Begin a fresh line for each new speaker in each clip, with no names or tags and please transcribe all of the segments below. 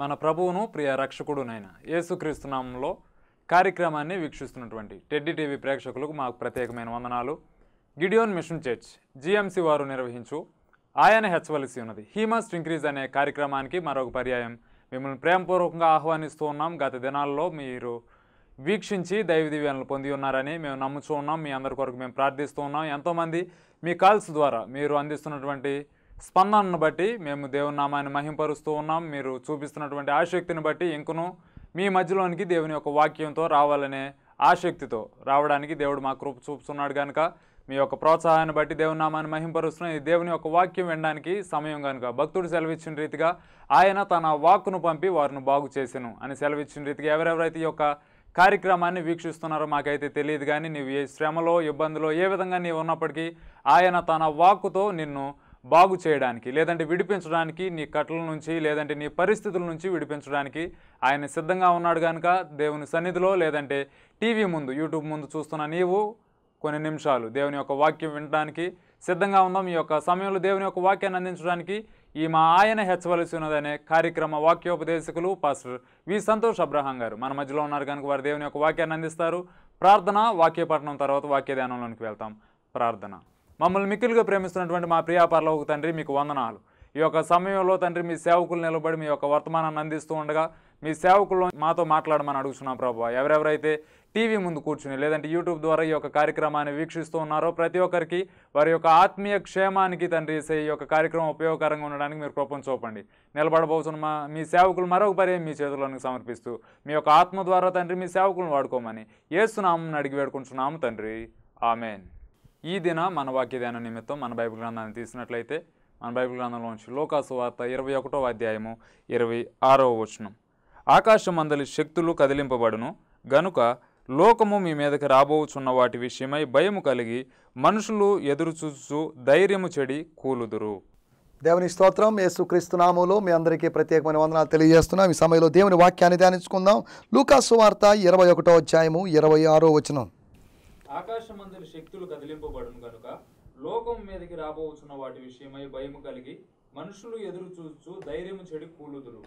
మన ప్రభువును ప్రియ రక్షకుడునైన యేసుక్రీస్తు నామంలో కార్యక్రమాన్ని వీక్షిస్తున్నటువంటి టెడ్డి టీవీ ప్రేక్షకులకు మాకు ప్రత్యేకమైన వందనాలు గిడియోన్ మిషన్ చర్చ్ జిఎంసి వారు నిర్వహించు ఆయన హెచ్చవలసి ఉన్నది హీ మస్ట్ ఇంక్రీజ్ అనే కార్యక్రమానికి మరొక పర్యాయం మిమ్మల్ని ప్రేమపూర్వకంగా ఆహ్వానిస్తూ ఉన్నాం గత దినాల్లో మీరు వీక్షించి దైవ దివ్యాలను పొంది ఉన్నారని మేము నమ్ముతూ ఉన్నాం మీ అందరి కొరకు మేము ప్రార్థిస్తూ ఉన్నాం ఎంతోమంది మీ కాల్స్ ద్వారా మీరు అందిస్తున్నటువంటి స్పందనను బట్టి మేము దేవుని నామాన్ని మహింపరుస్తూ ఉన్నాం మీరు చూపిస్తున్నటువంటి ఆసక్తిని బట్టి ఇంకను మీ మధ్యలోనికి దేవుని యొక్క వాక్యంతో రావాలనే ఆసక్తితో రావడానికి దేవుడు మా కృప చూపుతున్నాడు కనుక మీ యొక్క ప్రోత్సాహాన్ని బట్టి దేవుని నామాన్ని మహింపరుస్తున్న ఈ దేవుని యొక్క వాక్యం వినడానికి సమయం కనుక భక్తుడు సెలవిచ్చిన రీతిగా ఆయన తన వాక్కును పంపి వారిని బాగు చేసెను అని సెలవిచ్చిన రీతిగా ఎవరెవరైతే ఈ యొక్క కార్యక్రమాన్ని వీక్షిస్తున్నారో మాకైతే తెలియదు కానీ నీవు ఏ శ్రమలో ఇబ్బందిలో ఏ విధంగా నీవు ఉన్నప్పటికీ ఆయన తన వాక్కుతో నిన్ను బాగు చేయడానికి లేదంటే విడిపించడానికి నీ కట్ల నుంచి లేదంటే నీ పరిస్థితుల నుంచి విడిపించడానికి ఆయన సిద్ధంగా ఉన్నాడు కనుక దేవుని సన్నిధిలో లేదంటే టీవీ ముందు యూట్యూబ్ ముందు చూస్తున్న నీవు కొన్ని నిమిషాలు దేవుని యొక్క వాక్యం వినడానికి సిద్ధంగా ఉందాం ఈ యొక్క సమయంలో దేవుని యొక్క వాక్యాన్ని అందించడానికి ఈ మా ఆయన హెచ్చవలసి ఉన్నదనే కార్యక్రమ వాక్యోపదేశకులు పాస్టర్ వి సంతోష్ అబ్రహాం గారు మన మధ్యలో ఉన్నారు కనుక వారు దేవుని యొక్క వాక్యాన్ని అందిస్తారు ప్రార్థన వాక్యపఠనం తర్వాత వాక్య ధ్యానంలోనికి వెళ్తాం ప్రార్థన మమ్మల్ని మిక్కిలుగా ప్రేమిస్తున్నటువంటి మా ప్రియా పర్లోక తండ్రి మీకు వందనాలు ఈ యొక్క సమయంలో తండ్రి మీ సేవకులు నిలబడి మీ యొక్క వర్తమానాన్ని అందిస్తూ ఉండగా మీ సేవకుల్లో మాతో మాట్లాడమని అడుగుతున్నాం ప్రభు ఎవరెవరైతే టీవీ ముందు కూర్చుని లేదంటే యూట్యూబ్ ద్వారా ఈ యొక్క కార్యక్రమాన్ని వీక్షిస్తూ ఉన్నారో ప్రతి ఒక్కరికి వారి యొక్క ఆత్మీయ క్షేమానికి తండ్రి యేసయ్య ఈ యొక్క కార్యక్రమం ఉపయోగకరంగా ఉండడానికి మీరు కృపను చూపండి నిలబడబోతున్న మా మీ సేవకులు మరొక పర్యాయం మీ చేతుల్లోనికి సమర్పిస్తూ మీ యొక్క ఆత్మ ద్వారా తండ్రి మీ సేవకులను వాడుకోమని ఏసునామని అడిగి వేడుకుంటున్నాము తండ్రి ఆమెన్ ఈ దిన మన వాక్య ధ్యాన నిమిత్తం మన బైబిల్ గ్రంథాన్ని తీసినట్లయితే మన బైబిల్ గ్రంథంలోంచి లోకాసు వార్త ఇరవై ఒకటో అధ్యాయము ఇరవై ఆరవ వచనం ఆకాశమందలి శక్తులు కదిలింపబడును గనుక లోకము మీ మీదకి రాబోచున్న వాటి విషయమై భయము కలిగి మనుషులు ఎదురుచూచు ధైర్యము చెడి కూలుదురు
దేవుని స్తోత్రం యేసుక్రీస్తు నామములో మీ అందరికీ ప్రత్యేకమైన వందనాలు తెలియజేస్తున్నాం ఈ సమయంలో దేవుని వాక్యాన్ని ధ్యానించుకుందాం లూకాసు వార్త ఇరవై ఒకటో అధ్యాయము ఇరవై ఆరో వచనం
ఆకాశమందలి శక్తులు కదిలింపబడును గనుక లోకం మీదకి రాబోచున్న వాటి విషయమై భయము కలిగి మనుషులు ఎదురు చూచు ధైర్యము చెడి కూలుదురు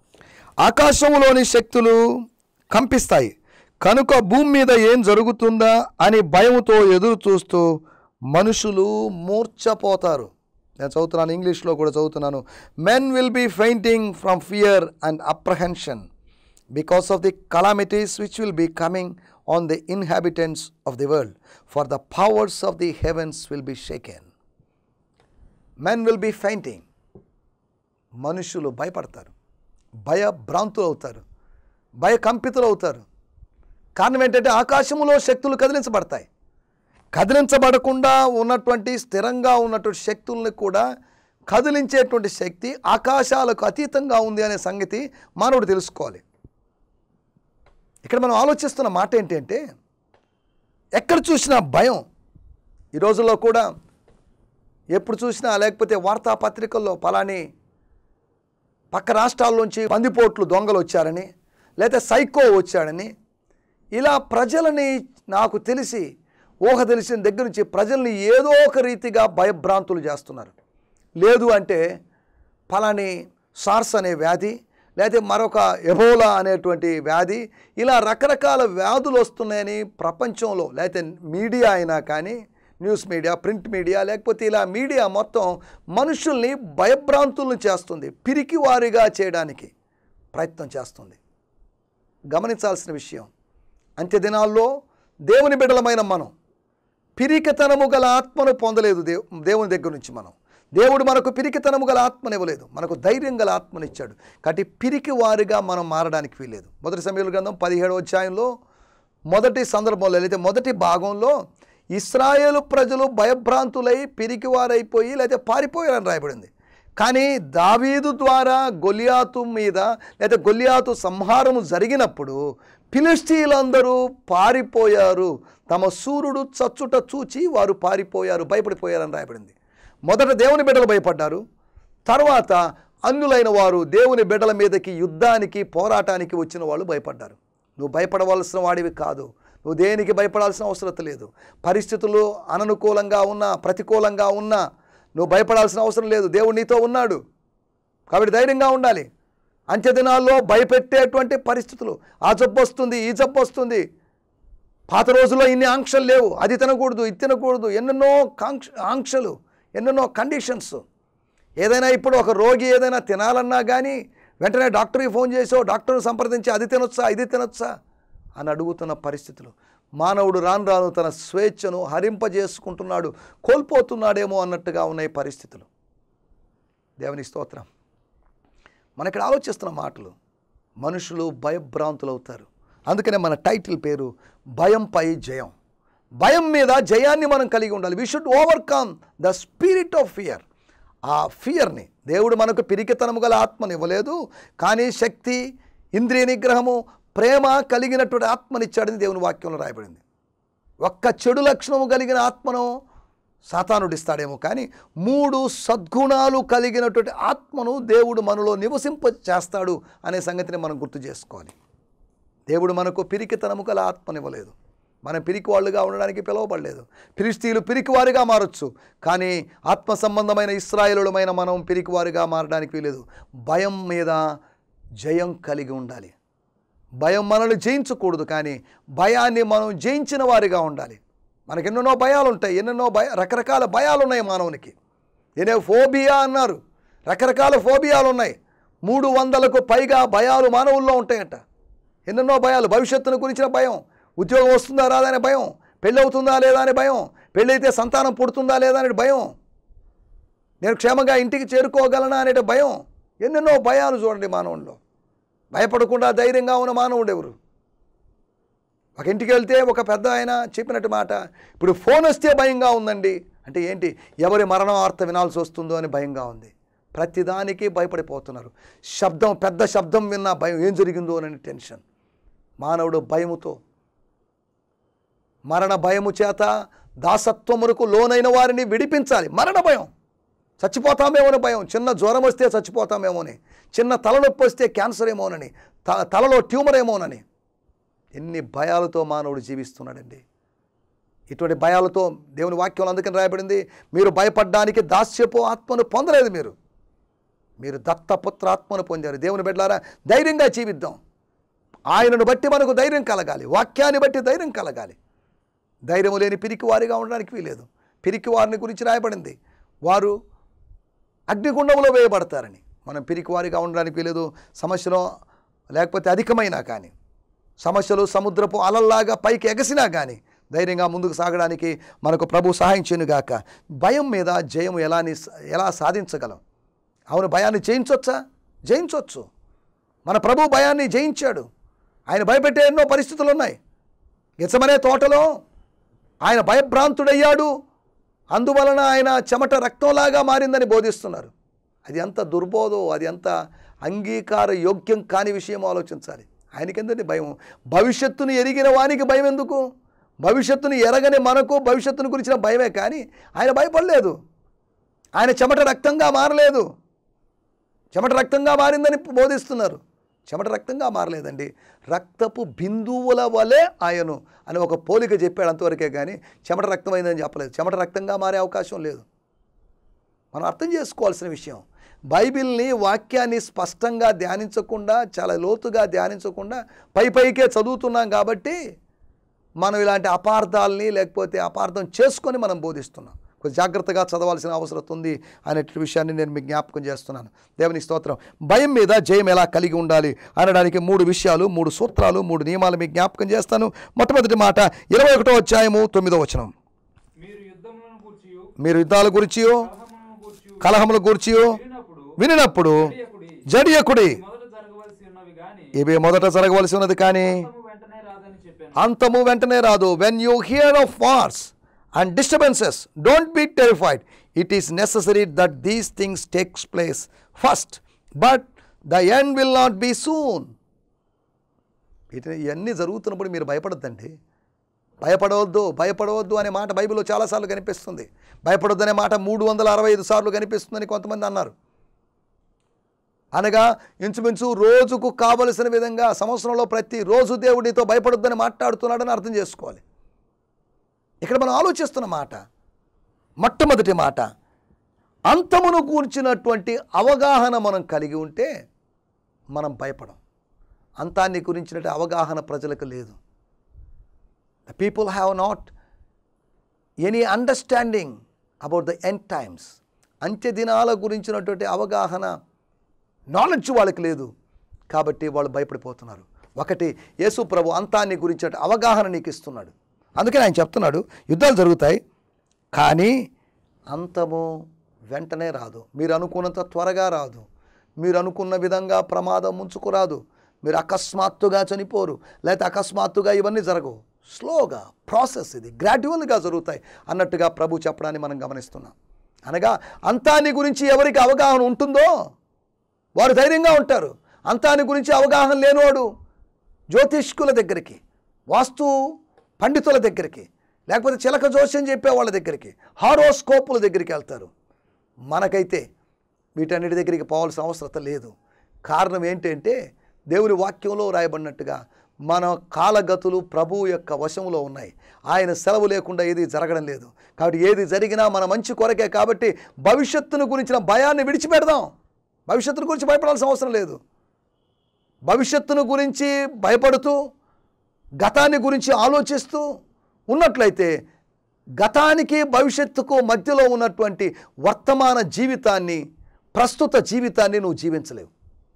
ఆకాశంలోని శక్తులు కంపిస్తాయి కనుక భూమి మీద ఏం జరుగుతుందా అని భయముతో ఎదురు చూస్తూ మనుషులు మూర్ఛపోతారు నేను చదువుతున్నాను ఇంగ్లీష్లో కూడా చదువుతున్నాను men will be fainting from fear and apprehension because of the calamities which will be coming on the inhabitants of the world for the powers of the heavens will be shaken men will be fainting మనుషులు భయపడతారు భయభ్రాంతులు అవుతారు భయకంపితులు అవుతారు కారణం ఏంటంటే ఆకాశములో శక్తులు కదిలించబడతాయి కదిలించబడకుండా ఉన్నటువంటి స్థిరంగా ఉన్నటువంటి శక్తుల్ని కూడా కదిలించేటువంటి శక్తి ఆకాశాలకు అతీతంగా ఉంది అనే సంగతి మానవుడు తెలుసుకోవాలి ఇక్కడ మనం ఆలోచిస్తున్న మాట ఏంటంటే ఎక్కడ చూసినా భయం ఈ రోజుల్లో కూడా ఎప్పుడు చూసినా లేకపోతే వార్తాపత్రికల్లో పలాని పక్క రాష్ట్రాల్లోంచి పందిపోట్లు దొంగలు వచ్చారని లేదా సైకో వచ్చాడని ఇలా ప్రజలని నాకు తెలిసి ఊహ తెలిసిన దగ్గర నుంచి ప్రజల్ని ఏదో ఒక రీతిగా భయభ్రాంతులు చేస్తున్నారు లేదు అంటే పలాని సార్స్ అనే వ్యాధి లేదా మరొక ఎబోలా అనేటువంటి వ్యాధి ఇలా రకరకాల వ్యాధులు వస్తున్నాయని ప్రపంచంలో లేకపోతే మీడియా అయినా కానీ న్యూస్ మీడియా ప్రింట్ మీడియా లేకపోతే ఇలా మీడియా మొత్తం మనుషుల్ని భయభ్రాంతులను చేస్తుంది పిరికివారిగా చేయడానికి ప్రయత్నం చేస్తుంది గమనించాల్సిన విషయం అంత్య దినాల్లో దేవుని బిడ్డలమైన మనం పిరికితనము గల ఆత్మను పొందలేదు దేవు దేవుని దగ్గర నుంచి మనం దేవుడు మనకు పిరికితనము గల ఆత్మనివ్వలేదు మనకు ధైర్యం గల ఆత్మనిచ్చాడు కాబట్టి పిరికి వారిగా మనం మారడానికి వీలేదు మొదటి సమయంలో గ్రంథం పదిహేడవ అధ్యాయంలో మొదటి సందర్భంలో లేదా మొదటి భాగంలో ఇస్రాయేలు ప్రజలు భయభ్రాంతులై పిరికివారైపోయి లేదా పారిపోయారని రాయబడింది కానీ దావీదు ద్వారా గొలియాతు మీద లేదా గొలియాతు సంహారము జరిగినప్పుడు ఫిలిస్తీన్లందరూ పారిపోయారు తమ సూర్యుడు చచ్చుట చూచి వారు పారిపోయారు భయపడిపోయారని రాయబడింది మొదట దేవుని బిడ్డలు భయపడ్డారు తర్వాత అన్యులైన వారు దేవుని బిడ్డల మీదకి యుద్ధానికి పోరాటానికి వచ్చిన వాళ్ళు భయపడ్డారు నువ్వు భయపడవలసిన వాడివి కాదు నువ్వు దేనికి భయపడాల్సిన అవసరం లేదు పరిస్థితులు అననుకూలంగా ఉన్నా ప్రతికూలంగా ఉన్నా నువ్వు భయపడాల్సిన అవసరం లేదు దేవుడు నీతో ఉన్నాడు కాబట్టి ధైర్యంగా ఉండాలి అంత్యదినాల్లో భయపెట్టేటువంటి పరిస్థితులు ఆ జబ్బు వస్తుంది ఈ జబ్బు వస్తుంది పాత రోజుల్లో ఇన్ని ఆంక్షలు లేవు అది తినకూడదు ఇది తినకూడదు ఎన్నెన్నో కాంక్ష ఆంక్షలు ఎన్నెన్నో కండిషన్స్ ఏదైనా ఇప్పుడు ఒక రోగి ఏదైనా తినాలన్నా కానీ వెంటనే డాక్టర్కి ఫోన్ చేసో డాక్టర్ని సంప్రదించి అది తినొచ్చా ఇది తినొచ్చా అని అడుగుతున్న పరిస్థితులు మానవుడు రాను రాను తన స్వేచ్ఛను హరింపజేసుకుంటున్నాడు కోల్పోతున్నాడేమో అన్నట్టుగా ఉన్నాయి పరిస్థితులు దేవుని స్తోత్రం మన ఇక్కడ ఆలోచిస్తున్న మాటలు మనుషులు భయభ్రాంతులు అవుతారు అందుకనే మన టైటిల్ పేరు భయంపై జయం భయం మీద జయాన్ని మనం కలిగి ఉండాలి we should overcome the spirit of fear ఆ ఫియర్ని దేవుడు మనకు పిరికితనము గల ఆత్మని ఇవ్వలేదు కానీ శక్తి ఇంద్రియ నిగ్రహము ప్రేమ కలిగినటువంటి ఆత్మనిచ్చాడని దేవుని వాక్యంలో రాయబడింది ఒక్క చెడు లక్షణము కలిగిన ఆత్మను సాతానుడిస్తాడేమో కానీ మూడు సద్గుణాలు కలిగినటువంటి ఆత్మను దేవుడు మనలో నివసింప చేస్తాడు అనే సంగతిని మనం గుర్తు చేసుకోవాలి దేవుడు మనకు పిరికితనము గల ఆత్మనివ్వలేదు మనం పిరికి వాళ్ళుగా ఉండడానికి పిలువబడలేదు ఫిలిస్తీన్లు పిరికివారిగా మారొచ్చు కానీ ఆత్మ సంబంధమైన ఇస్రాయేలులమైన మనం పిరికివారిగా మారడానికి వీలేదు భయం మీద జయం కలిగి ఉండాలి భయం మనల్ని జయించకూడదు కానీ భయాన్ని మనం జయించిన వారిగా ఉండాలి మనకి ఎన్నెన్నో భయాలు ఉంటాయి ఎన్నెన్నో భయ రకరకాల భయాలు ఉన్నాయి మానవునికి ఏనే ఫోబియా అన్నారు రకరకాల ఫోబియాలు ఉన్నాయి మూడు వందలకు పైగా భయాలు మానవుల్లో ఉంటాయట ఎన్నెన్నో భయాలు భవిష్యత్తును గురించిన భయం ఉద్యోగం వస్తుందా రాదా అనే భయం పెళ్ళి అవుతుందా లేదా అనే భయం పెళ్ళైతే సంతానం పుడుతుందా లేదా అనే భయం నేను క్షేమంగా ఇంటికి చేరుకోగలనా అనే భయం ఎన్నెన్నో భయాలు చూడండి మానవుల్లో భయపడకుండా ధైర్యంగా ఉన్న మానవుడు ఎవరు ఒక ఇంటికి వెళ్తే ఒక పెద్ద ఆయన చెప్పినట్టు మాట ఇప్పుడు ఫోన్ వస్తే భయంగా ఉందండి అంటే ఏంటి ఎవరి మరణ వార్త వినాల్సి వస్తుందో అని భయంగా ఉంది ప్రతిదానికి భయపడిపోతున్నారు శబ్దం పెద్ద శబ్దం విన్నా భయం ఏం జరిగిందో అని టెన్షన్ మానవుడు భయముతో మరణ భయము చేత దాసత్వమునకు లోనైన వారిని విడిపించాలి మరణ భయం చచ్చిపోతామేమోని భయం చిన్న జ్వరం వస్తే చచ్చిపోతామేమోని చిన్న తలనొప్పి వస్తే క్యాన్సర్ ఏమోనని త తలలో ట్యూమర్ ఏమోనని ఎన్ని భయాలతో మానవుడు జీవిస్తున్నాడండి ఇటువంటి భయాలతో దేవుని వాక్యం అందుకని రాయబడింది మీరు భయపడడానికి దాస్యపు ఆత్మను పొందలేదు మీరు మీరు దత్తపుత్ర ఆత్మను పొందారు దేవుని బిడ్డలారా ధైర్యంగా జీవిద్దాం ఆయనను బట్టి మనకు ధైర్యం కలగాలి వాక్యాన్ని బట్టి ధైర్యం కలగాలి ధైర్యం లేని పిరికి వారిగా ఉండడానికి వీలేదు పిరికి వారిని గురించి రాయబడింది వారు అగ్నిగుండంలో వేయబడతారని మనం పిరికి వారిగా ఉండడానికి వీలేదు సమస్యలో లేకపోతే అధికమైనా కానీ సమస్యలు సముద్రపు అలల్లాగా పైకి ఎగసినా కానీ ధైర్యంగా ముందుకు సాగడానికి మనకు ప్రభు సహాయం చేయనుగాక భయం మీద జయం ఎలా ని- ఎలా సాధించగలం అవును భయాన్ని జయించవచ్చా జయించవచ్చు మన ప్రభు భయాన్ని జయించాడు ఆయన భయపెట్టే ఎన్నో పరిస్థితులు ఉన్నాయి గెచ్చమనే తోటలో ఆయన భయభ్రాంతుడయ్యాడు అందువలన ఆయన చెమట రక్తంలాగా మారిందని బోధిస్తున్నారు అది ఎంత దుర్బోధో అది ఎంత అంగీకార యోగ్యం కాని విషయం ఆలోచించాలి ఆయనకెందుకు భయం భవిష్యత్తును ఎరిగిన వానికి భయం ఎందుకు భవిష్యత్తును ఎరగని మనకు భవిష్యత్తును గురించిన భయమే కానీ ఆయన భయపడలేదు ఆయన చెమట రక్తంగా మారలేదు చెమట రక్తంగా మారిందని బోధిస్తున్నారు చెమట రక్తంగా మారలేదండి రక్తపు బిందువుల వలె ఆయను అని ఒక పోలిక చెప్పాడు అంతవరకే కానీ చెమట రక్తమైందని చెప్పలేదు చెమట రక్తంగా మారే అవకాశం లేదు మనం అర్థం చేసుకోవాల్సిన విషయం బైబిల్ని వాక్యాన్ని స్పష్టంగా ధ్యానించకుండా చాలా లోతుగా ధ్యానించకుండా పై పైకే చదువుతున్నాం కాబట్టి మనం ఇలాంటి అపార్థాలని లేకపోతే అపార్థం చేసుకొని మనం బోధిస్తున్నాం కొంచెం జాగ్రత్తగా చదవాల్సిన అవసరం ఉంది అనే విషయాన్ని నేను మీకు జ్ఞాపకం చేస్తున్నాను దేవుని స్తోత్రం భయం మీద జయం ఎలా కలిగి ఉండాలి అనడానికి మూడు విషయాలు మూడు సూత్రాలు మూడు నియమాలు మీకు జ్ఞాపకం చేస్తాను మొట్టమొదటి మాట ఇరవై ఒకటో అధ్యాయము తొమ్మిదో వచనం
మీరు యుద్ధములను కూర్చి
మీరు యుద్ధాల గురించి
కలహములను కూర్చి
కలహముల గురించి
వినినప్పుడు
వినినప్పుడు
చేయకుడి.
జడియకుడి
మొదట జరగవలసి ఉన్నవి గాని
ఇవి మొదట జరగవలసి ఉన్నది కానీ
అంతము వెంటనే రాదని చెప్పాను
అంతము వెంటనే రాదు when you hear of wars and disturbances don't be terrified it is necessary that these things takes place first but the end will not be soon ఇటు ఇవన్నీ జరుగుతున్నప్పుడు మీరు భయపడొద్దండి భయపడవద్దు భయపడవద్దు అనే మాట బైబిల్లో చాలాసార్లు కనిపిస్తుంది భయపడొద్దు అనే మాట మూడు వందల అరవై ఐదు సార్లు కనిపిస్తుందని కొంతమంది అన్నారు అనగా ఇంచుమించు రోజుకు కావలసిన విధంగా సంవత్సరంలో ప్రతి రోజు దేవుడితో భయపడొద్దని మాట్లాడుతున్నాడని అర్థం చేసుకోవాలి ఇక్కడ మనం ఆలోచిస్తున్న మాట మొట్టమొదటి మాట అంతమును కూర్చినటువంటి అవగాహన మనం కలిగి ఉంటే మనం భయపడం అంతాన్ని గురించిన అవగాహన ప్రజలకు లేదు the people have not any understanding about the end times అంత్య దినాల గురించినటువంటి అవగాహన నాలెడ్జ్ వాళ్ళకి లేదు కాబట్టి వాళ్ళు భయపడిపోతున్నారు ఒకటి యేసు ప్రభు అంతాన్ని గురించిన అవగాహన నీకు ఇస్తున్నాడు అందుకని ఆయన చెప్తున్నాడు యుద్ధాలు జరుగుతాయి కానీ అంతము వెంటనే రాదు మీరు అనుకున్నంత త్వరగా రాదు మీరు అనుకున్న విధంగా ప్రమాదం ముంచుకురాదు మీరు అకస్మాత్తుగా చనిపోరు లేకపోతే అకస్మాత్తుగా ఇవన్నీ జరగవు స్లోగా ప్రాసెస్ ఇది గ్రాడ్యువల్గా జరుగుతాయి అన్నట్టుగా ప్రభు చెప్పడాన్ని మనం గమనిస్తున్నాం అనగా అంతాన్ని గురించి ఎవరికి అవగాహన ఉంటుందో వారు ధైర్యంగా ఉంటారు అంతాన్ని గురించి అవగాహన లేనివాడు జ్యోతిష్కుల దగ్గరికి వాస్తు పండితుల దగ్గరికి లేకపోతే చిలక జోస్యం చెప్పే వాళ్ళ దగ్గరికి హారోస్కోపుల దగ్గరికి వెళ్తారు మనకైతే వీటన్నిటి దగ్గరికి పోవాల్సిన అవసరం లేదు కారణం ఏంటంటే దేవుని వాక్యంలో రాయబడినట్టుగా మన కాలగతులు ప్రభువు యొక్క వశంలో ఉన్నాయి ఆయన సెలవు లేకుండా ఏది జరగడం లేదు కాబట్టి ఏది జరిగినా మన మంచి కొరకే కాబట్టి భవిష్యత్తును గురించిన భయాన్ని విడిచిపెడదాం భవిష్యత్తును గురించి భయపడాల్సిన అవసరం లేదు భవిష్యత్తును గురించి భయపడుతూ గతాన్ని గురించి ఆలోచిస్తూ ఉన్నట్లయితే గతానికి భవిష్యత్తుకు మధ్యలో ఉన్నటువంటి వర్తమాన జీవితాన్ని ప్రస్తుత జీవితాన్ని నువ్వు జీవించలేవు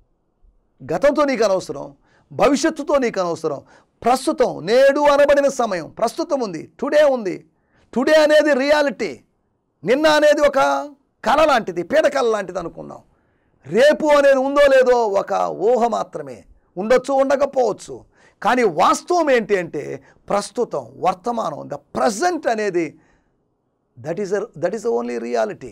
గతంతో నీకు అనవసరం భవిష్యత్తుతో నీకు అనవసరం ప్రస్తుతం నేడు అనబడిన సమయం ప్రస్తుతం ఉంది టుడే ఉంది టుడే అనేది రియాలిటీ నిన్న అనేది ఒక కళ లాంటిది పీడకళ లాంటిది అనుకున్నాం రేపు అనేది ఉందో లేదో ఒక ఊహ మాత్రమే ఉండొచ్చు ఉండకపోవచ్చు కానీ వాస్తవం ఏంటి అంటే ప్రస్తుతం వర్తమానం ద ప్రజెంట్ అనేది that is that is only reality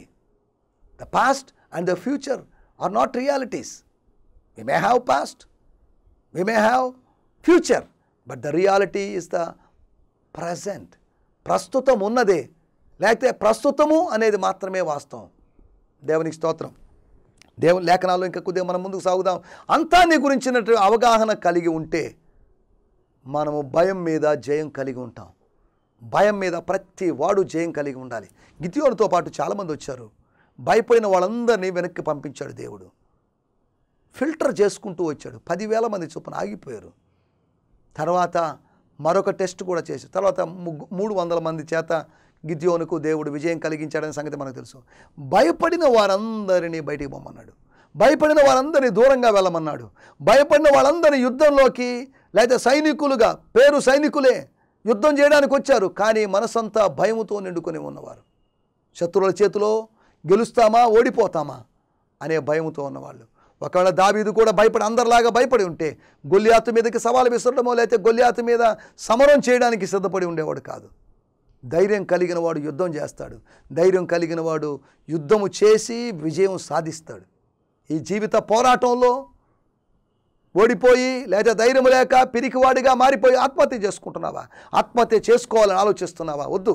the past and the future are not realities we may have past we may have future but the reality is the present ప్రస్తుతం ఉన్నదే లేకపోతే ప్రస్తుతము అనేది మాత్రమే వాస్తవం దేవునికి స్తోత్రం దేవుని లేఖనాల్లో ఇంకా కొద్దిగా మనం ముందుకు సాగుదాం అంతాన్ని గురించినట్టు అవగాహన కలిగి ఉంటే మనము భయం మీద జయం కలిగి ఉంటాం భయం మీద ప్రతి వాడు జయం కలిగి ఉండాలి గితియోడితో పాటు చాలామంది వచ్చారు భయపడిన వాళ్ళందరినీ వెనక్కి పంపించాడు దేవుడు ఫిల్టర్ చేసుకుంటూ వచ్చాడు పదివేల మంది చొప్పున ఆగిపోయారు తర్వాత మరొక టెస్ట్ కూడా చేసి తర్వాత ముగ్గు- మూడు వందల మంది చేత గిద్యోనుకు దేవుడు విజయం కలిగించాడనే సంగతి మనకు తెలుసు భయపడిన వారందరినీ బయటికి పొమ్మన్నాడు భయపడిన వారందరినీ దూరంగా వెళ్ళమన్నాడు భయపడిన వాళ్ళందరినీ యుద్ధంలోకి లేదా సైనికులుగా పేరు సైనికులే యుద్ధం చేయడానికి వచ్చారు కానీ మనసంతా భయముతో నిండుకొని ఉన్నవారు శత్రువుల చేతిలో గెలుస్తామా ఓడిపోతామా అనే భయముతో ఉన్నవాళ్ళు ఒకవేళ దావీదు కూడా భయపడి అందరిలాగా భయపడి ఉంటే గొల్లియాతు మీదకి సవాలు విసరడమో లేకపోతే గొల్లియాతు మీద సమరం చేయడానికి సిద్ధపడి ఉండేవాడు కాదు ధైర్యం కలిగిన వాడు యుద్ధం చేస్తాడు ధైర్యం కలిగిన వాడు యుద్ధము చేసి విజయం సాధిస్తాడు ఈ జీవిత పోరాటంలో ఓడిపోయి లేదా ధైర్యం లేక పిరికివాడిగా మారిపోయి ఆత్మహత్య చేసుకుంటున్నావా ఆత్మహత్య చేసుకోవాలని ఆలోచిస్తున్నావా వద్దు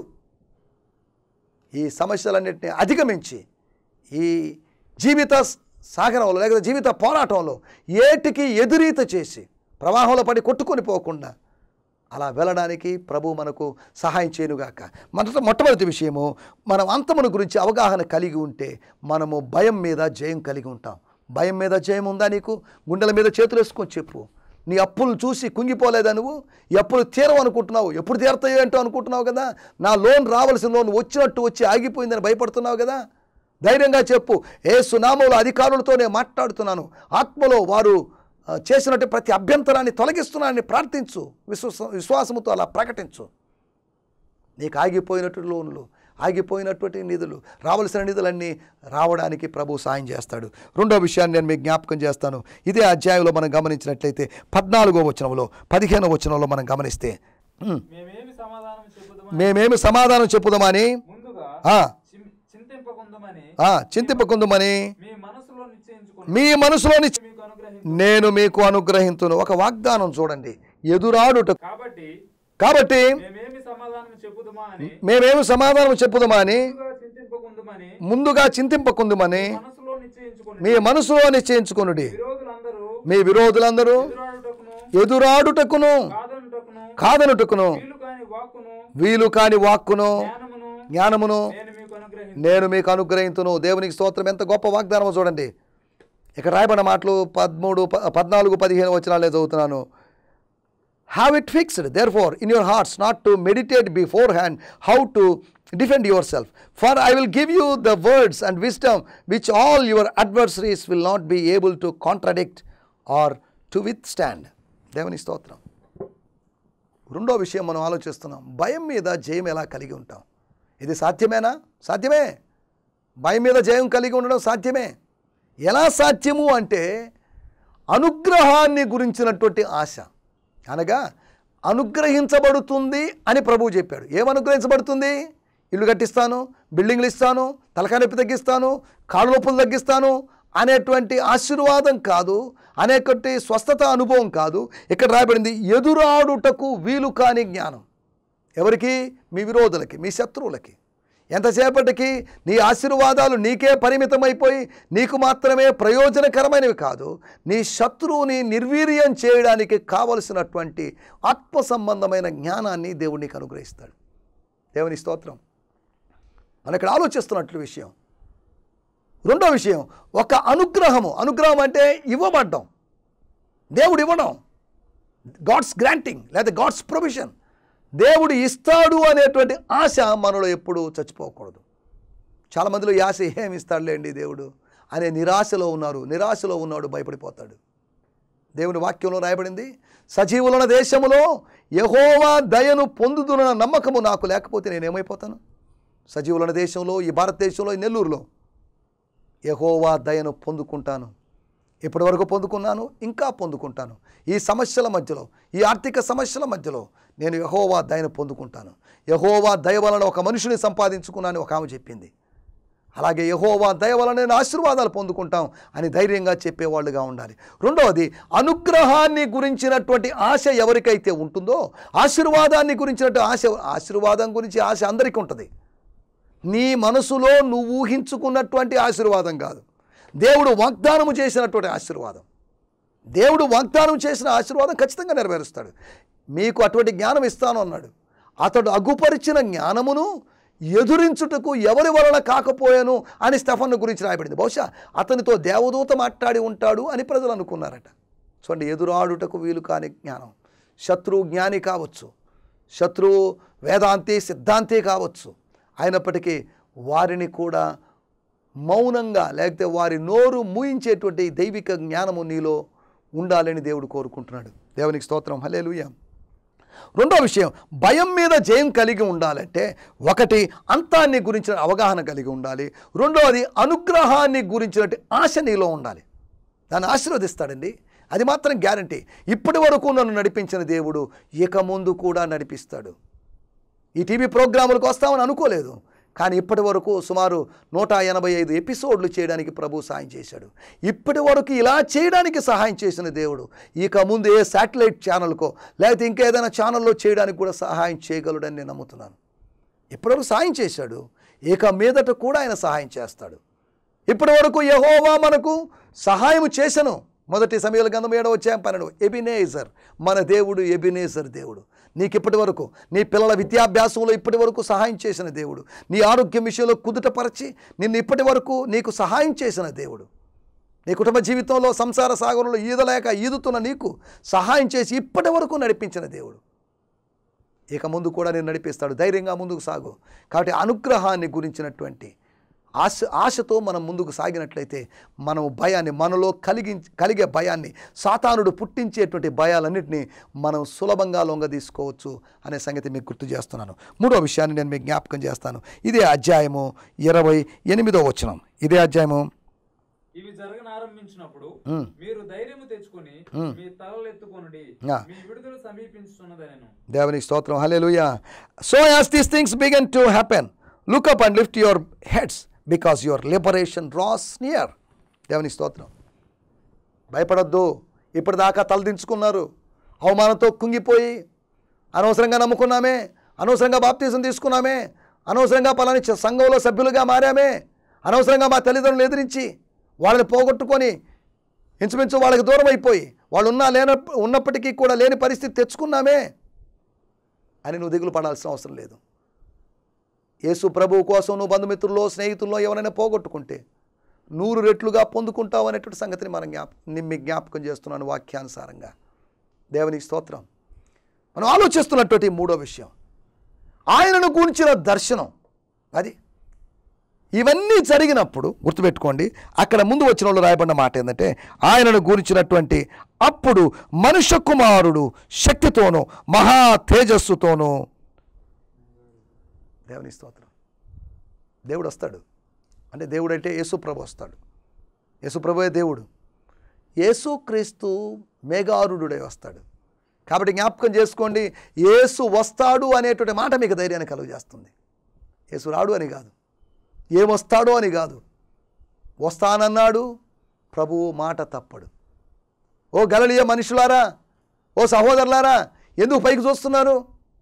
ఈ సమస్యలన్నింటినీ అధిగమించి ఈ జీవిత సాగరంలో లేకపోతే జీవిత పోరాటంలో ఏటికి ఎదురీత చేసి ప్రవాహంలో పడి కొట్టుకొని పోకుండా అలా వెళ్ళడానికి ప్రభు మనకు సహాయం చేయనుగాక మొదట మొట్టమొదటి విషయము మనం అంతమును గురించి అవగాహన కలిగి ఉంటే మనము భయం మీద జయం కలిగి ఉంటాం భయం మీద జయం ఉందా నీకు గుండెల మీద చేతులు వేసుకొని చెప్పు నీ అప్పులు చూసి కుంగిపోలేదా నువ్వు ఈ అప్పులు తీరవు అనుకుంటున్నావు ఎప్పుడు తీరతాయో ఏంటో అనుకుంటున్నావు కదా నా లోన్ రావాల్సిన లోన్ వచ్చినట్టు వచ్చి ఆగిపోయిందని భయపడుతున్నావు కదా ధైర్యంగా చెప్పు ఏ సునామంలో అధికారులతో నేను మాట్లాడుతున్నాను ఆత్మలో వారు ఆ, చేసినట్టు ప్రతి అభ్యంతరాన్ని తొలగిస్తున్నానని ప్రార్థించు విశ్వాస విశ్వాసముతో అలా ప్రకటించు నీకు ఆగిపోయినటువంటి లోన్లు ఆగిపోయినటువంటి నిధులు రావలసిన నిధులన్నీ రావడానికి ప్రభు సాయం చేస్తాడు రెండో విషయాన్ని నేను మీకు జ్ఞాపకం చేస్తాను ఇదే అధ్యాయంలో మనం గమనించినట్లయితే పద్నాలుగో వచనంలో పదిహేనో వచనంలో మనం గమనిస్తే "ఉమ్,
మేమేమి సమాధానం చెప్పుదామని
మేమేమి సమాధానం చెప్పుదామని
ముందుగా
ఆ,
చిం- చింతింపకుందమని
ఆ, చింతింపకుందుమని
మీ మనసులో నిశ్చయించుకుని
మీ మనసులోని
మీకు అనుగ్రహం
నేను మీకు అనుగ్రహింతును ఒక వాగ్దానం చూడండి ఎదురాడుట
కాబట్టి
కాబట్టి
మేమేమి సమాధానం చెప్పుదామా అని
మేమేమి సమాధానం చెప్పుదామా అని
ముందుగా చింతింపకుందమని
ముందుగా చింతింపకుందుమని
మనసులో నిశ్చయించుకుని
మీ మనసులో నిశ్చయించుకొనుడి
విరోధులందరూ
మీ విరోధులందరూ
ఎదురాడుటకును
ఎదురాడుటకును
కాదనుటకును
కాదనుటకును
వీలు కాని వాక్కును
వీలు కాని వాక్కును
జ్ఞానమును
జ్ఞానమును
నేను మీకు అనుగ్రహించు
నేను మీకు అనుగ్రహించును దేవునికి స్తోత్రం ఎంత గొప్ప వాగ్దానమో చూడండి ఇక్కడ రాయబడిన మాటలు పదమూడు ప- పద్నాలుగు పదిహేను వచనాలే చదువుతున్నాను have it fixed therefore in your hearts not to meditate beforehand how to defend yourself for I will give you the words and wisdom which all your adversaries will not be able to contradict or to withstand దేవుని స్తోత్రం రెండో విషయం మనం ఆలోచిస్తున్నాం భయం మీద జయం ఎలా కలిగి ఉంటాం ఇది సాధ్యమేనా సాధ్యమే భయం మీద జయం కలిగి ఉండడం సాధ్యమే ఎలా సాధ్యము అంటే అనుగ్రహాన్ని గురించినటువంటి ఆశ అనగా అనుగ్రహించబడుతుంది అని ప్రభువు చెప్పాడు ఏం అనుగ్రహించబడుతుంది ఇల్లు కట్టిస్తాను బిల్డింగ్లు ఇస్తాను తలకాయ నొప్పి తగ్గిస్తాను కాళ్ళు నొప్పులు తగ్గిస్తాను అనేటువంటి ఆశీర్వాదం కాదు అనేటువంటి స్వస్థత అనుభవం కాదు ఇక్కడ రాయబడింది ఎదురాడుటకు వీలు కాని జ్ఞానం ఎవరికి మీ విరోధులకి మీ శత్రువులకి ఎంతసేపటికి నీ ఆశీర్వాదాలు నీకే పరిమితమైపోయి నీకు మాత్రమే ప్రయోజనకరమైనవి కాదు నీ శత్రువుని నిర్వీర్యం చేయడానికి కావలసినటువంటి ఆత్మ సంబంధమైన జ్ఞానాన్ని దేవుడు నీకు అనుగ్రహిస్తాడు దేవుని స్తోత్రం మనం ఇక్కడ ఆలోచిస్తున్నట్లు విషయం రెండో విషయం ఒక అనుగ్రహము అనుగ్రహం అంటే ఇవ్వబడ్డం దేవుడు ఇవ్వడం గాడ్స్ గ్రాంటింగ్ లేదా గాడ్స్ ప్రొవిజన్ దేవుడు ఇస్తాడు అనేటువంటి ఆశ మనలో ఎప్పుడూ చచ్చిపోకూడదు చాలామందిలో ఈ ఆశ ఏమి ఇస్తాడులేండి దేవుడు అనే నిరాశలో ఉన్నారు నిరాశలో ఉన్నాడు భయపడిపోతాడు దేవుని వాక్యంలో రాయబడింది సజీవులన దేశములో యహోవా దయను పొందుతున్న నమ్మకము నాకు లేకపోతే నేనేమైపోతాను సజీవులన దేశంలో ఈ భారతదేశంలో ఈ నెల్లూరులో యహోవా దయను పొందుకుంటాను ఇప్పటి వరకు పొందుకున్నాను ఇంకా పొందుకుంటాను ఈ సమస్యల మధ్యలో ఈ ఆర్థిక సమస్యల మధ్యలో నేను యహోవా దయను పొందుకుంటాను యహోవా దయ వలన ఒక మనిషిని సంపాదించుకున్నాను ఒక ఆమె చెప్పింది అలాగే యహోవా దయ వలన నేను ఆశీర్వాదాలు పొందుకుంటాం అని ధైర్యంగా చెప్పేవాళ్ళుగా ఉండాలి రెండవది అనుగ్రహాన్ని గురించినటువంటి ఆశ ఎవరికైతే ఉంటుందో ఆశీర్వాదాన్ని గురించినట్టు ఆశ ఆశీర్వాదం గురించి ఆశ అందరికీ ఉంటుంది నీ మనసులో నువ్వు ఊహించుకున్నటువంటి ఆశీర్వాదం కాదు దేవుడు వాగ్దానము చేసినటువంటి ఆశీర్వాదం దేవుడు వాగ్దానం చేసిన ఆశీర్వాదం ఖచ్చితంగా నెరవేరుస్తాడు మీకు అటువంటి జ్ఞానం ఇస్తాను అన్నాడు అతడు అగుపరిచిన జ్ఞానమును ఎదురించుటకు ఎవరి వలన కాకపోయాను అని స్టెఫన్ గురించి రాయబడింది బహుశా అతనితో దేవదూత మాట్లాడి ఉంటాడు అని ప్రజలు అనుకున్నారట చూడండి ఎదురాడుటకు వీలు కాని జ్ఞానం శత్రువు జ్ఞాని కావచ్చు శత్రువు వేదాంతి సిద్ధాంతి కావచ్చు అయినప్పటికీ వారిని కూడా మౌనంగా లేకపోతే వారి నోరు మూయించేటువంటి దైవిక జ్ఞానము నీలో ఉండాలని దేవుడు కోరుకుంటున్నాడు దేవునికి స్తోత్రం హలేలుయ రెండో విషయం భయం మీద జయం కలిగి ఉండాలంటే ఒకటి అంతాన్ని గురించిన అవగాహన కలిగి ఉండాలి రెండవది అనుగ్రహాన్ని గురించినట్టు ఆశ నీలో ఉండాలి దాన్ని ఆశీర్వదిస్తాడండి అది మాత్రం గ్యారంటీ ఇప్పటి వరకు నన్ను నడిపించిన దేవుడు ఇక ముందు కూడా నడిపిస్తాడు ఈ టీవీ ప్రోగ్రాములకు వస్తామని అనుకోలేదు కానీ ఇప్పటి వరకు సుమారు నూట ఎనభై ఐదు ఎపిసోడ్లు చేయడానికి ప్రభు సాయం చేశాడు ఇప్పటి వరకు ఇలా చేయడానికి సహాయం చేసిన దేవుడు ఇక ముందు ఏ శాటిలైట్ ఛానల్కో లేకపోతే ఇంకా ఏదైనా ఛానల్లో చేయడానికి కూడా సహాయం చేయగలడని నేను నమ్ముతున్నాను ఇప్పటివరకు సాయం చేశాడు ఇక మీదట కూడా ఆయన సహాయం చేస్తాడు ఇప్పటి వరకు యహోవా మనకు సహాయం చేశను మొదటి సమయాల గంధం ఏడవ వచ్చాం పన్నెండు ఎబినేజర్ మన దేవుడు ఎబినేజర్ దేవుడు నీకు ఇప్పటి వరకు నీ పిల్లల విద్యాభ్యాసంలో ఇప్పటి వరకు సహాయం చేసిన దేవుడు నీ ఆరోగ్యం విషయంలో కుదుటపరచి నిన్ను ఇప్పటి వరకు నీకు సహాయం చేసిన దేవుడు నీ కుటుంబ జీవితంలో సంసార సాగరంలో ఈదలేక ఈదుతున్న నీకు సహాయం చేసి ఇప్పటి వరకు నడిపించిన దేవుడు ఇక ముందు కూడా నేను నడిపిస్తాడు ధైర్యంగా ముందుకు సాగు కాబట్టి అనుగ్రహాన్ని గురించినటువంటి ఆశ ఆశతో మనం ముందుకు సాగినట్లయితే మనం భయాన్ని మనలో కలిగి కలిగే భయాన్ని సాతానుడు పుట్టించేటువంటి భయాలన్నింటినీ మనం సులభంగా లొంగ తీసుకోవచ్చు అనే సంగతి మీకు గుర్తు చేస్తున్నాను మూడో విషయాన్ని నేను మీకు జ్ఞాపకం చేస్తాను ఇదే అధ్యాయము ఇరవై ఎనిమిదో వచనం ఇదే అధ్యాయము
ఇవి జరగనారంభించినప్పుడు
మ్.
మీరు ధైర్యము తెచ్చుకొని మీ తలలు ఎత్తుకొనుడి
ఆ.
మీ విడుదల సమీపించుతున్నదనను
దేవునికి స్తోత్రం hallelujah so as these things began to happen look up and lift your heads because your liberation draws near దేవునికి స్తోత్రం భయపడొద్దు ఇప్పటిదాకా తలదించుకున్నారు అవమానంతో కుంగిపోయి అనవసరంగా నమ్ముకున్నామే అనవసరంగా బాప్తీసం తీసుకున్నామే అనవసరంగా పలాని చ- సంఘంలో సభ్యులుగా మారామే అనవసరంగా మా తల్లిదండ్రులు ఎదిరించి వాళ్ళని పోగొట్టుకొని ఇంచుమించు వాళ్ళకి దూరం అయిపోయి వాళ్ళు ఉన్నా లేన ఉన్నప్పటికీ కూడా లేని పరిస్థితి తెచ్చుకున్నామే అని నువ్వు దిగులు పడాల్సిన అవసరం లేదు యేసు ప్రభువు కోసం నువ్వు బంధుమిత్రుల్లో స్నేహితుల్లో ఎవరైనా పోగొట్టుకుంటే నూరు రెట్లుగా పొందుకుంటావు అనేటువంటి సంగతిని మనం జ్ఞాప నిమ్మి జ్ఞాపకం చేస్తున్నాను వాక్యానుసారంగా దేవునికి స్తోత్రం మనం ఆలోచిస్తున్నటువంటి మూడో విషయం ఆయనను గురించిన దర్శనం అది ఇవన్నీ జరిగినప్పుడు గుర్తుపెట్టుకోండి అక్కడ ముందు వచ్చిన వాళ్ళు రాయబడిన మాట ఏంటంటే ఆయనను గురించినటువంటి అప్పుడు మనుష్య కుమారుడు శక్తితోనూ మహా తేజస్సుతోనూ దేవుని స్తోత్రం దేవుడు వస్తాడు అంటే దేవుడు అంటే యేసుప్రభు వస్తాడు యేసుప్రభువే దేవుడు యేసుక్రీస్తు మేఘారుడై వస్తాడు కాబట్టి జ్ఞాపకం చేసుకోండి యేసు వస్తాడు అనేటువంటి మాట మీకు ధైర్యాన్ని కలుగజేస్తుంది యేసు రాడు అని కాదు ఏమొస్తాడో అని కాదు వస్తానన్నాడు ప్రభువు మాట తప్పడు ఓ గలలియ మనుషులారా ఓ సహోదరులారా ఎందుకు పైకి చూస్తున్నారు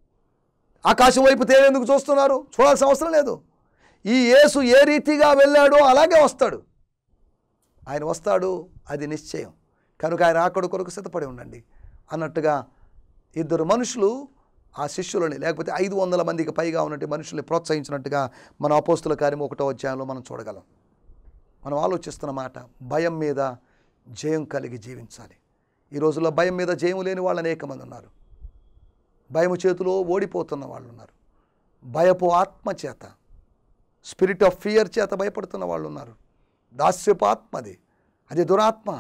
ఆకాశం వైపు తేలేందుకు చూస్తున్నారు చూడాల్సిన అవసరం లేదు ఈ యేసు ఏ రీతిగా వెళ్ళాడో అలాగే వస్తాడు ఆయన వస్తాడు అది నిశ్చయం కనుక ఆయన ఆకడు కొరకు సిద్ధపడి ఉండండి అన్నట్టుగా ఇద్దరు మనుషులు ఆ శిష్యులని లేకపోతే ఐదు వందల మందికి పైగా ఉన్నట్టు మనుషుల్ని ప్రోత్సహించినట్టుగా మన అపోస్తుల కార్యం ఒకటో అధ్యాయంలో మనం చూడగలం మనం ఆలోచిస్తున్న మాట భయం మీద జయం కలిగి జీవించాలి ఈ రోజుల్లో భయం మీద జయం లేని వాళ్ళు అనేక మంది ఉన్నారు భయము చేతిలో ఓడిపోతున్న వాళ్ళు ఉన్నారు భయపు ఆత్మ చేత స్పిరిట్ ఆఫ్ ఫియర్ చేత భయపడుతున్న వాళ్ళు ఉన్నారు దాస్యపు ఆత్మది అది దురాత్మ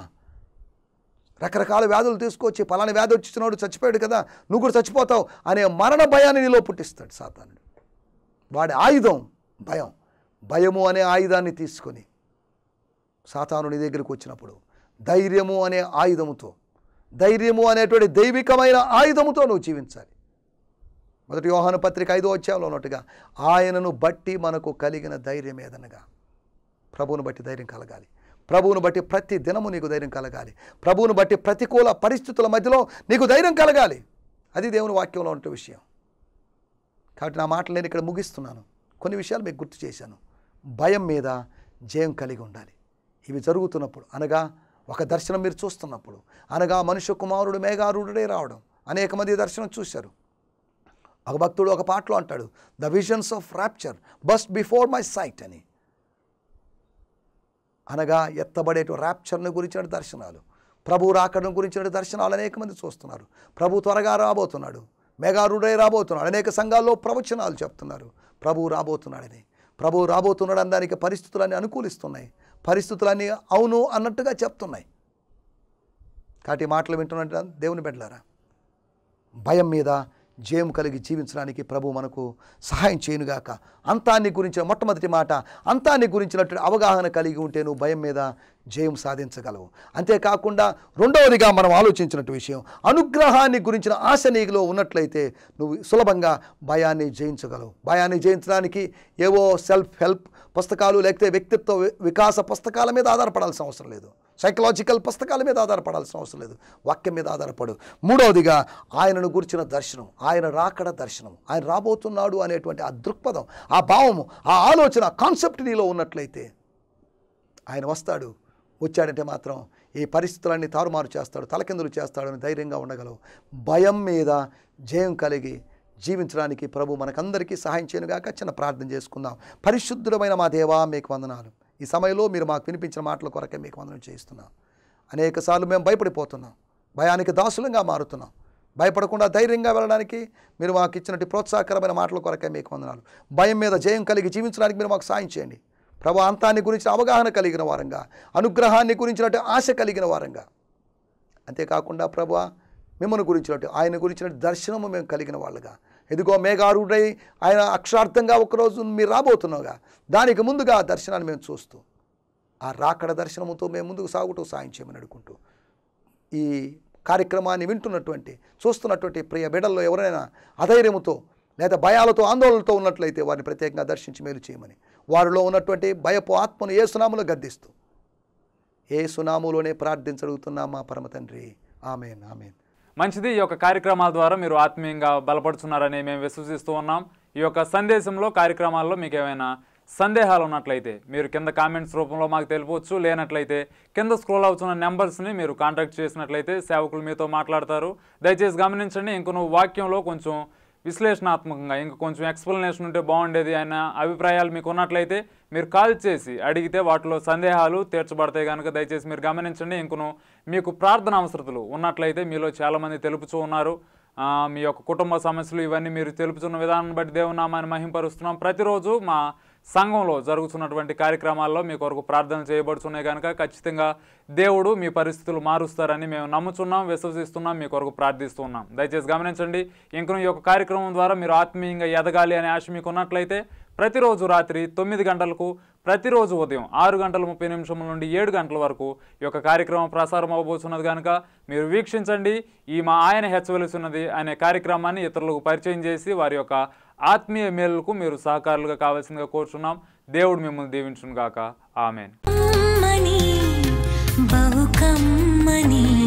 రకరకాల వ్యాధులు తీసుకొచ్చి పలానా వ్యాధి వచ్చినాడు చచ్చిపోయాడు కదా నువ్వు కూడా చచ్చిపోతావు అనే మరణ భయాన్ని నీలో పుట్టిస్తాడు సాతానుడు వాడి ఆయుధం భయం భయము అనే ఆయుధాన్ని తీసుకొని సాతాను నీ దగ్గరికి వచ్చినప్పుడు ధైర్యము అనే ఆయుధముతో ధైర్యము అనేటువంటి దైవికమైన ఆయుధముతో నువ్వు జీవించాలి మొదటి యోహాను పత్రిక ఐదో వచ్చాలో ఉన్నట్టుగా ఆయనను బట్టి మనకు కలిగిన ధైర్యం ఏదనగా ప్రభువును బట్టి ధైర్యం కలగాలి ప్రభువును బట్టి ప్రతి దినము నీకు ధైర్యం కలగాలి ప్రభువును బట్టి ప్రతికూల పరిస్థితుల మధ్యలో నీకు ధైర్యం కలగాలి అది దేవుని వాక్యంలో ఉంటే విషయం కాబట్టి నా మాటలు నేను ఇక్కడ ముగిస్తున్నాను కొన్ని విషయాలు మీకు గుర్తు చేశాను భయం మీద జయం కలిగి ఉండాలి ఇవి జరుగుతున్నప్పుడు అనగా ఒక దర్శనం మీరు చూస్తున్నప్పుడు అనగా మనుష్య కుమారుడు మేఘారుడే రావడం అనేక మంది దర్శనం చూశారు ఒక భక్తుడు ఒక పాటలో అంటాడు the visions of rapture burst before my sight అని అనగా ఎత్తబడేటు ర్యాప్చర్ను గురించిన దర్శనాలు ప్రభు రాకడం గురించిన దర్శనాలు అనేక మంది చూస్తున్నారు ప్రభు త్వరగా రాబోతున్నాడు మెగారుడై రాబోతున్నాడు అనేక సంఘాల్లో ప్రవచనాలు చెప్తున్నారు ప్రభు రాబోతున్నాడని ప్రభు రాబోతున్నాడు దానికి పరిస్థితులన్నీ అనుకూలిస్తున్నాయి పరిస్థితులన్నీ అవును అన్నట్టుగా చెప్తున్నాయి కాబట్టి ఈ మాటలు వింటున్నట్టు దేవుని బిడ్డలారా భయం మీద జయం కలిగి జీవించడానికి ప్రభు మనకు సహాయం చేయనుగాక అంతాన్ని గురించిన మొట్టమొదటి మాట అంతాన్ని గురించినటువంటి అవగాహన కలిగి ఉంటే నువ్వు భయం మీద జయం సాధించగలవు అంతేకాకుండా రెండవదిగా మనం ఆలోచించినట్టు విషయం అనుగ్రహాన్ని గురించిన ఆశ నీలో ఉన్నట్లయితే నువ్వు సులభంగా భయాన్ని జయించగలవు భయాన్ని జయించడానికి ఏవో సెల్ఫ్ హెల్ప్ పుస్తకాలు లేకపోతే వ్యక్తిత్వ వి- వికాస పుస్తకాల మీద ఆధారపడాల్సిన అవసరం లేదు సైకలాజికల్ పుస్తకాల మీద ఆధారపడాల్సిన అవసరం లేదు వాక్యం మీద ఆధారపడు మూడవదిగా ఆయనను గురించిన దర్శనం ఆయన రాకడ దర్శనం ఆయన రాబోతున్నాడు అనేటువంటి ఆ దృక్పథం ఆ భావము ఆ ఆలోచన కాన్సెప్ట్ నీలో ఉన్నట్లయితే ఆయన వస్తాడు వచ్చాడంటే మాత్రం ఈ పరిస్థితులన్నీ తారుమారు చేస్తాడు తలకిందులు చేస్తాడు అని ధైర్యంగా ఉండగలవు భయం మీద జయం కలిగి జీవించడానికి ప్రభు మనకందరికీ సహాయం చేయనుగాక చిన్న ప్రార్థన చేసుకుందాం పరిశుద్ధుడమైన మా దేవా మీకు వందనాలు ఈ సమయంలో మీరు మాకు వినిపించిన మాటల కొరకే మీకు వందనం చేస్తున్నాం అనేక సార్లు మేము భయపడిపోతున్నాం భయానికి దాసులంగా మారుతున్నాం భయపడకుండా ధైర్యంగా వెళ్ళడానికి మీరు మాకు ఇచ్చినట్టు ప్రోత్సాహకరమైన మాటల కొరకే మీకు వందనాలు భయం మీద జయం కలిగి జీవించడానికి మీరు మాకు సాయం చేయండి ప్రభు అంతాన్ని గురించిన అవగాహన కలిగిన వారంగా అనుగ్రహాన్ని గురించినట్టు ఆశ కలిగిన వారంగా అంతేకాకుండా ప్రభు మిమ్మల్ని గురించినట్టు ఆయన గురించిన దర్శనము మేము కలిగిన వాళ్ళుగా ఎదుగో మేఘారుడై ఆయన అక్షరార్థంగా ఒకరోజు మీరు రాబోతున్నావుగా దానికి ముందుగా ఆ దర్శనాన్ని మేము చూస్తూ ఆ రాకడ దర్శనముతో మేము ముందుకు సాగుతూ సాయం చేయమని అడుగుకుంటూ ఈ కార్యక్రమాన్ని వింటున్నటువంటి చూస్తున్నటువంటి ప్రియ బిడ్డల్లో ఎవరైనా అధైర్యముతో లేదా భయాలతో ఆందోళనతో ఉన్నట్లయితే వారిని ప్రత్యేకంగా దర్శించి మేలు చేయమని వారిలో ఉన్నటువంటి భయపు ఆత్మను ఏ సునాములో గద్దిస్తూ ఏ సునాములోనే ప్రార్థించడుగుతున్నా మా పరమ తండ్రి ఆమెన్ ఆమెన్
మంచిది ఈ యొక్క కార్యక్రమాల ద్వారా మీరు ఆత్మీయంగా బలపడుతున్నారని మేము విశ్వసిస్తూ ఉన్నాం ఈ యొక్క సందేశంలో కార్యక్రమాల్లో మీకు ఏమైనా సందేహాలు ఉన్నట్లయితే మీరు కింద కామెంట్స్ రూపంలో మాకు తెలిపవచ్చు లేనట్లయితే కింద స్క్రోల్ అవుతున్న నెంబర్స్ని మీరు కాంటాక్ట్ చేసినట్లయితే సేవకులు మీతో మాట్లాడతారు దయచేసి గమనించండి ఇంకొన వాక్యంలో కొంచెం విశ్లేషణాత్మకంగా ఇంకా కొంచెం ఎక్స్ప్లెనేషన్ ఉంటే బాగుండేది అన్న అభిప్రాయాలు మీకు ఉన్నట్లయితే మీరు కాల్ చేసి అడిగితే వాటిలో సందేహాలు తీర్చబడతాయి కనుక దయచేసి మీరు గమనించండి ఇంకను మీకు ప్రార్థన అవసరతలు ఉన్నట్లయితే మీలో చాలామంది తెలుపుతూ ఉన్నారు ఆ, మీ యొక్క కుటుంబ సమస్యలు ఇవన్నీ మీరు తెలుపుతున్న విధానం బట్టి దేవునామాన్ని మహింపరుస్తున్నాం ప్రతిరోజు మా సంఘంలో జరుగుతున్నటువంటి కార్యక్రమాల్లో మీ కొరకు ప్రార్థన చేయబడుతున్నాయి కనుక ఖచ్చితంగా దేవుడు మీ పరిస్థితులు మారుస్తారని మేము నమ్ముచున్నాం విశ్వసిస్తున్నాం మీ కొరకు ప్రార్థిస్తున్నాం దయచేసి గమనించండి ఇంకను ఈ యొక్క కార్యక్రమం ద్వారా మీరు ఆత్మీయంగా ఎదగాలి అనే ఆశ మీకు ఉన్నట్లయితే ప్రతిరోజు రాత్రి తొమ్మిది గంటలకు ప్రతిరోజు ఉదయం ఆరు గంటల ముప్పై నిమిషముల నుండి ఏడు గంటల వరకు ఈ యొక్క కార్యక్రమం ప్రసారం అవ్వబోతున్నది కనుక మీరు వీక్షించండి ఈ మా ఆయన హెచ్చవలసినది అనే కార్యక్రమాన్ని ఇతరులకు పరిచయం చేసి వారి యొక్క ఆత్మీయ మేలుకు మీరు సహకారులుగా కావాల్సిందిగా కోరుచున్నాం దేవుడు మిమ్మల్ని దీవించును గాక ఆమెన్
కమ్మని బహు కమ్మని